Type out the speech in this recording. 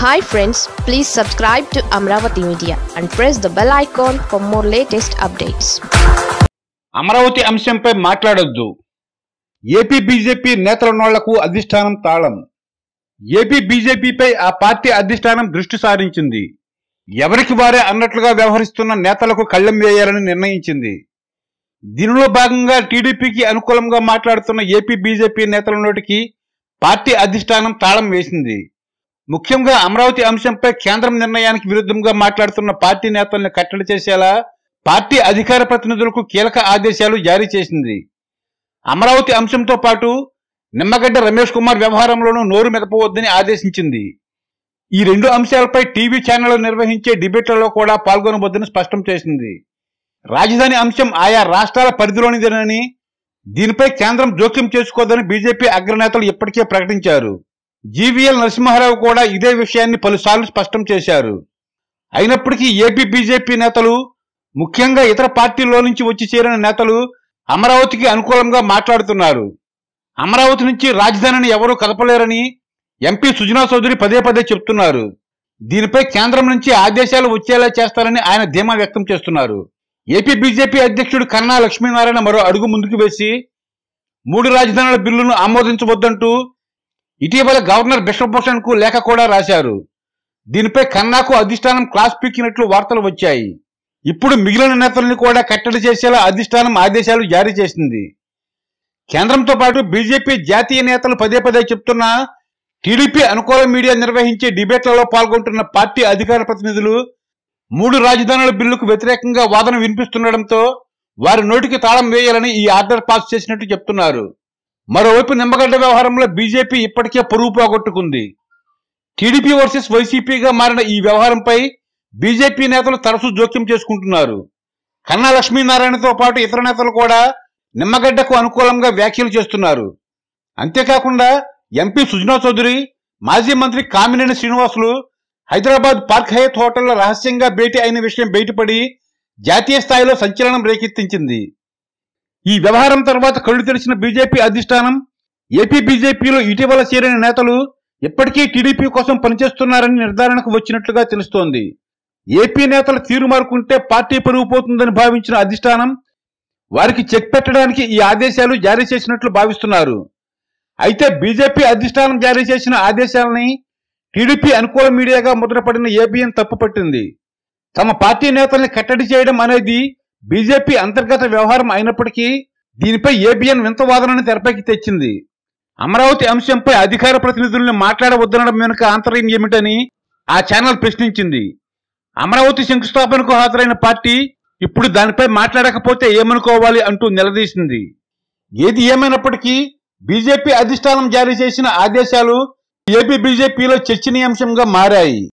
hi friends please subscribe to Amaravati media and press the bell icon for more latest updates Amaravati అంశంపై మాట్లాడొద్దు AP BJP నేతలున్నోళ్లకు అధిష్టానం తాళం AP బీజేపీపై ఆ party అధిష్టానం దృష్టి సారించింది ఎవరికి వారే అన్నట్లుగా వ్యవహరిస్తున్న నేతలకు కళ్ళెం వేయాలని నిర్ణయించింది దీనిలో భాగంగా టీడీపీకి అనుకూలంగా మాట్లాడుతున్న ఏపీ బీజేపీ నేతల నోటికి పార్టీ అధిష్టానం తాళం వేసింది ముఖ్యంగా అమరావతి అంశంపై కేంద్రం నిర్ణయానికి విరుద్ధంగా మాట్లాడుతున్న పార్టీ నేతల్ని కట్టడి చేసేలా పార్టీ అధికార ప్రతినిధులకు కీలక ఆదేశాలు జారీ చేసింది అమరావతి అంశంతో పాటు నిమ్మగడ్డ రమేష్ కుమార్ వ్యవహారంలోనూ నోరు మెదపవద్దని ఆదేశించింది ఈ రెండు అంశాలపై టీవీ ఛానళ్లు నిర్వహించే డిబేట్లలో కూడా పాల్గొనవద్దని స్పష్టం చేసింది రాజధాని అంశం ఆయా రాష్ట్రాల పరిధిలోనిదేనని దీనిపై కేంద్రం జోక్యం చేసుకోదని బీజేపీ అగ్రనేతలు ఇప్పటికే ప్రకటించారు జీవీఎల్ నరసింహారావు కూడా ఇదే విషయాన్ని పలుసార్లు స్పష్టం చేశారు అయినప్పటికీ ఏపీ బీజేపీ నేతలు ముఖ్యంగా ఇతర పార్టీల్లో నుంచి వచ్చి చేరిన నేతలు అమరావతికి అనుకూలంగా మాట్లాడుతున్నారు అమరావతి నుంచి రాజధానిని ఎవరూ కదపలేరని ఎంపీ సుజనా చౌదరి పదే పదే చెప్తున్నారు దీనిపై కేంద్రం నుంచి ఆదేశాలు వచ్చేలా చేస్తారని ఆయన ధీమా వ్యక్తం చేస్తున్నారు ఏపీ బీజేపీ అధ్యక్షుడు కన్నా లక్ష్మీనారాయణ మరో అడుగు ముందుకు వేసి మూడు రాజధానుల బిల్లును ఆమోదించవద్దంటూ ఇటీవల గవర్నర్ బిశ్వభూషణ్ కు లేఖ కూడా రాశారు దీనిపై కన్నాకు అధిష్టానం క్లాస్ పీకినట్లు వార్తలు వచ్చాయి ఇప్పుడు మిగిలిన నేతల్ని కూడా కట్టడి చేసేలా అధిష్టానం ఆదేశాలు జారీ చేసింది కేంద్రంతో పాటు బీజేపీ జాతీయ నేతలు పదే పదే చెప్తున్నా టీడీపీ అనుకూల మీడియా నిర్వహించే డిబేట్లలో పాల్గొంటున్న పార్టీ అధికార ప్రతినిధులు మూడు రాజధానుల బిల్లుకు వ్యతిరేకంగా వాదన వినిపిస్తుండటంతో వారి నోటికి తాళం వేయాలని ఈ ఆర్డర్ పాస్ చేసినట్టు చెప్తున్నారు మరోవైపు నిమ్మగడ్డ వ్యవహారంలో బీజేపీ ఇప్పటికే పరువు పోగొట్టుకుంది టీడీపీ వర్సెస్ వైసీపీగా మారిన ఈ వ్యవహారంపై బీజేపీ నేతలు తరచూ జోక్యం చేసుకుంటున్నారు కన్నా లక్ష్మీనారాయణతో పాటు ఇతర నేతలు కూడా నిమ్మగడ్డకు అనుకూలంగా వ్యాఖ్యలు చేస్తున్నారు అంతేకాకుండా ఎంపీ సుజనా చౌదరి మాజీ మంత్రి కామినేని శ్రీనివాసులు హైదరాబాద్ పార్క్ హయత్ హోటల్లో రహస్యంగా భేటీ అయిన విషయం బయటపడి జాతీయ స్థాయిలో సంచలనం రేకెత్తించింది ఈ వ్యవహారం తర్వాత కళ్ళు తెరిచిన బీజేపీ అధిష్టానం ఏపీ బీజేపీలో ఇటీవల చేరిన నేతలు ఇప్పటికీ టీడీపీ కోసం పనిచేస్తున్నారని నిర్ధారణకు వచ్చినట్లుగా తెలుస్తోంది ఏపీ నేతలు తీరు మారుకుంటే పార్టీ పరుగు పోతుందని భావించిన అధిష్టానం వారికి చెక్ పెట్టడానికి ఈ ఆదేశాలు జారీ చేసినట్లు భావిస్తున్నారు అయితే బీజేపీ అధిష్టానం జారీ చేసిన ఆదేశాలని టీడీపీ అనుకూల మీడియాగా ముద్రపడిన ఏబిఎన్ తప్పుపట్టింది తమ పార్టీ నేతల్ని కట్టడి చేయడం అనేది బీజేపీ అంతర్గత వ్యవహారం అయినప్పటికీ దీనిపై ఏబిఎన్ వింత వాదనని తెరపైకి తెచ్చింది అమరావతి అంశంపై అధికార ప్రతినిధుల్ని మాట్లాడవద్దనడం వెనుక ఆంతర్యం ఏమిటని ఆ ఛానల్ ప్రశ్నించింది అమరావతి శంకుస్థాపనకు హాజరైన పార్టీ ఇప్పుడు దానిపై మాట్లాడకపోతే ఏమనుకోవాలి అంటూ నిలదీసింది ఏది ఏమైనప్పటికీ బీజేపీ అధిష్టానం జారీ చేసిన ఆదేశాలు ఏపీ బీజేపీలో చర్చనీయాంశంగా మారాయి